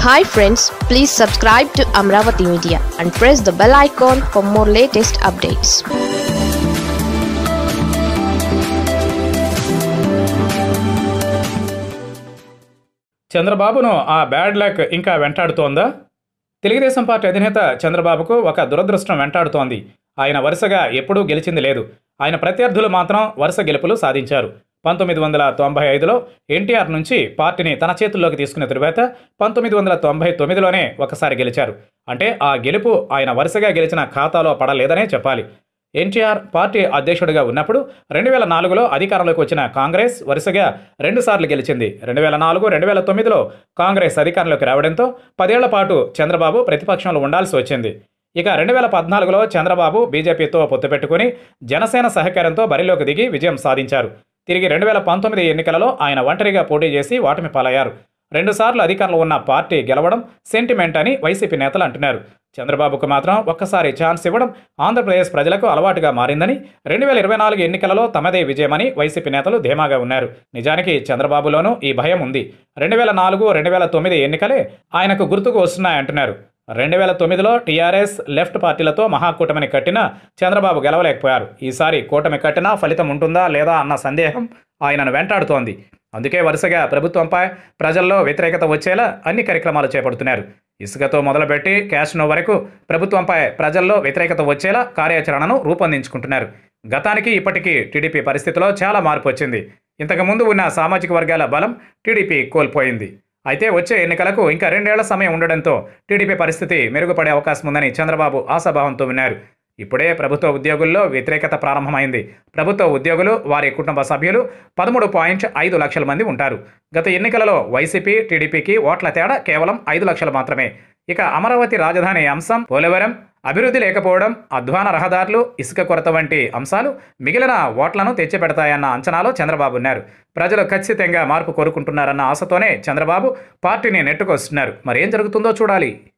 hi friends please subscribe to Amaravati media and press the bell icon for more latest updates చంద్రబాబును ఆ bad luck ఇంకా వెంటాడుతోందా Telugu Desam party అధినేత చంద్రబాబుకు ఒక దురదృష్టం వెంటాడుతోంది ఆయన వరుసగా ఎప్పుడూ గెలిచింది లేదు ఆయన ప్రత్యర్థులు మాత్రం వరుస గెలుపులు సాధించారు పంతొమ్మిది వందల తొంభై ఐదులో ఎన్టీఆర్ నుంచి పార్టీని తన చేతుల్లోకి తీసుకున్న తరువాత పంతొమ్మిది వందల తొంభై తొమ్మిదిలోనే ఒకసారి గెలిచారు అంటే ఆ గెలుపు ఆయన వరుసగా గెలిచిన ఖాతాలో పడలేదనే చెప్పాలి ఎన్టీఆర్ పార్టీ అధ్యక్షుడిగా ఉన్నప్పుడు రెండు వేల నాలుగులో అధికారంలోకి వచ్చిన కాంగ్రెస్ వరుసగా రెండుసార్లు గెలిచింది రెండు వేల నాలుగు రెండు వేల తొమ్మిదిలో కాంగ్రెస్ అధికారంలోకి రావడంతో పదేళ్ల పాటు చంద్రబాబు ప్రతిపక్షంలో ఉండాల్సి వచ్చింది ఇక రెండు వేల పద్నాలుగులో చంద్రబాబు బీజేపీతో పొత్తు పెట్టుకుని జనసేన సహకారంతో బరిలోకి దిగి విజయం సాధించారు తిరిగి రెండు వేల పంతొమ్మిది ఎన్నికలలో ఆయన ఒంటరిగా పోటీ చేసి ఓటమి పాలయ్యారు రెండుసార్లు అధికారంలో ఉన్న పార్టీ గెలవడం సెంటిమెంట్ అని వైసీపీ నేతలు అంటున్నారు చంద్రబాబుకు మాత్రం ఒక్కసారి ఛాన్స్ ఇవ్వడం ఆంధ్రప్రదేశ్ ప్రజలకు అలవాటుగా మారిందని రెండు వేల ఇరవై నాలుగు ఎన్నికలలో తమదే విజయమని వైసీపీ నేతలు ధీమాగా ఉన్నారు నిజానికి చంద్రబాబులోనూ ఈ భయం ఉంది రెండు వేల నాలుగు రెండు వేల తొమ్మిది ఎన్నికలే ఆయనకు గుర్తుకు వస్తున్నాయంటున్నారు రెండు వేల తొమ్మిదిలో టీఆర్ఎస్ లెఫ్ట్ పార్టీలతో మహాకూటమిని కట్టినా చంద్రబాబు గెలవలేకపోయారు ఈసారి కూటమి కట్టినా ఫలితం ఉంటుందా లేదా అన్న సందేహం ఆయనను వెంటాడుతోంది అందుకే వరుసగా ప్రభుత్వంపై ప్రజల్లో వ్యతిరేకత వచ్చేలా అన్ని కార్యక్రమాలు చేపడుతున్నారు ఇసుకతో మొదలుపెట్టి క్యాష్నో వరకు ప్రభుత్వంపై ప్రజల్లో వ్యతిరేకత వచ్చేలా కార్యాచరణను రూపొందించుకుంటున్నారు గతానికి ఇప్పటికీ టీడీపీ పరిస్థితిలో చాలా మార్పు వచ్చింది ఇంతకుముందు ఉన్న సామాజిక వర్గాల బలం టీడీపీ కోల్పోయింది అయితే వచ్చే ఎన్నికలకు ఇంకా రెండేళ్ల సమయం ఉండడంతో టీడీపీ పరిస్థితి మెరుగుపడే అవకాశం ఉందని చంద్రబాబు ఆశాభావంతో ఉన్నారు ఇప్పుడే ప్రభుత్వ ఉద్యోగుల్లో వ్యతిరేకత ప్రారంభమైంది ప్రభుత్వ ఉద్యోగులు వారి కుటుంబ సభ్యులు పదమూడు పాయింట్ ఐదు లక్షల మంది ఉంటారు గత ఎన్నికలలో వైసీపీ టీడీపీకి ఓట్ల తేడా కేవలం ఐదు లక్షలు మాత్రమే ఇక అమరావతి రాజధాని అంశం పోలవరం అభివృద్ధి లేకపోవడం అధ్వాన రహదారులు ఇసుక కొరత వంటి అంశాలు మిగిలిన ఓట్లను తెచ్చిపెడతాయన్న అంచనాలో చంద్రబాబు ఉన్నారు ప్రజలు ఖచ్చితంగా మార్పు కోరుకుంటున్నారన్న ఆశతోనే చంద్రబాబు పార్టీని నెట్టుకొస్తున్నారు మరి ఏం జరుగుతుందో చూడాలి